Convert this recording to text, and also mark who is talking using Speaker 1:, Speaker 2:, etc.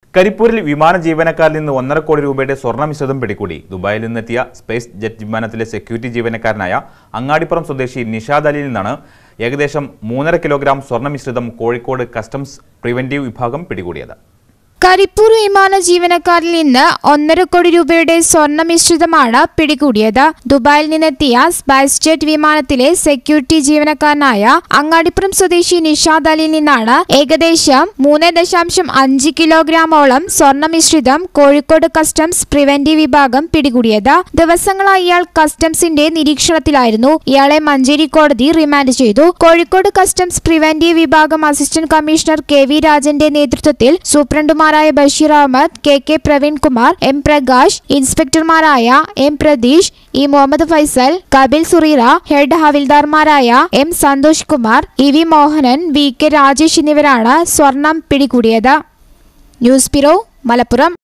Speaker 1: കരിപ്പൂരിൽ വിമാന ജീവനക്കാരിൽ നിന്ന് ഒന്നര കോടി രൂപയുടെ സ്വർണ്ണ മിശ്രിതം പിടികൂടി ദുബായിൽ നിന്നെത്തിയ സ്പേസ് ജെറ്റ് വിമാനത്തിലെ സെക്യൂരിറ്റി ജീവനക്കാരനായ അങ്ങാടിപ്പുറം സ്വദേശി നിഷാദ് അലിയിൽ നിന്നാണ് ഏകദേശം മൂന്നര കിലോഗ്രാം സ്വർണ്ണ മിശ്രിതം കോഴിക്കോട് കസ്റ്റംസ് പ്രിവന്റീവ് വിഭാഗം പിടികൂടിയത്
Speaker 2: കരിപ്പൂർ വിമാന ജീവനക്കാരിൽ നിന്ന് ഒന്നര കോടി രൂപയുടെ സ്വർണ്ണ മിശ്രിതമാണ് പിടികൂടിയത് ദുബായിൽ നിന്നെത്തിയ സ്പൈസ് ജെറ്റ് വിമാനത്തിലെ സെക്യൂരിറ്റി ജീവനക്കാരനായ അങ്ങാടിപ്പുറം സ്വദേശി നിഷാദ് അലിയിൽ നിന്നാണ് ഏകദേശം മൂന്ന് ദശാംശം അഞ്ച് കിലോഗ്രാമോളം സ്വർണ്ണ മിശ്രിതം കോഴിക്കോട് കസ്റ്റംസ് പ്രിവന്റീവ് വിഭാഗം പിടികൂടിയത് ദിവസങ്ങളായി ഇയാൾ കസ്റ്റംസിന്റെ നിരീക്ഷണത്തിലായിരുന്നു ഇയാളെ മഞ്ചേരി കോടതി റിമാൻഡ് ചെയ്തു കോഴിക്കോട് കസ്റ്റംസ് പ്രിവന്റീവ് വിഭാഗം അസിസ്റ്റന്റ് കമ്മീഷണർ കെ വി രാജന്റെ നേതൃത്വത്തിൽ സൂപ്രണ്ടുമാരായ Basheer Ahmed K K Praveenkumar M Prakash ഇൻസ്പെക്ടർമാരായ M Prateesh E Muhammad Faisal Kapil Sureera head ഹവിൽദാർമാരായ M Santhosh Kumar E V Mohanan V K Rajesh എന്നിവരാണ് സ്വർണം പിടികൂടിയത് ന്യൂസ് ബ്യൂറോ മലപ്പുറം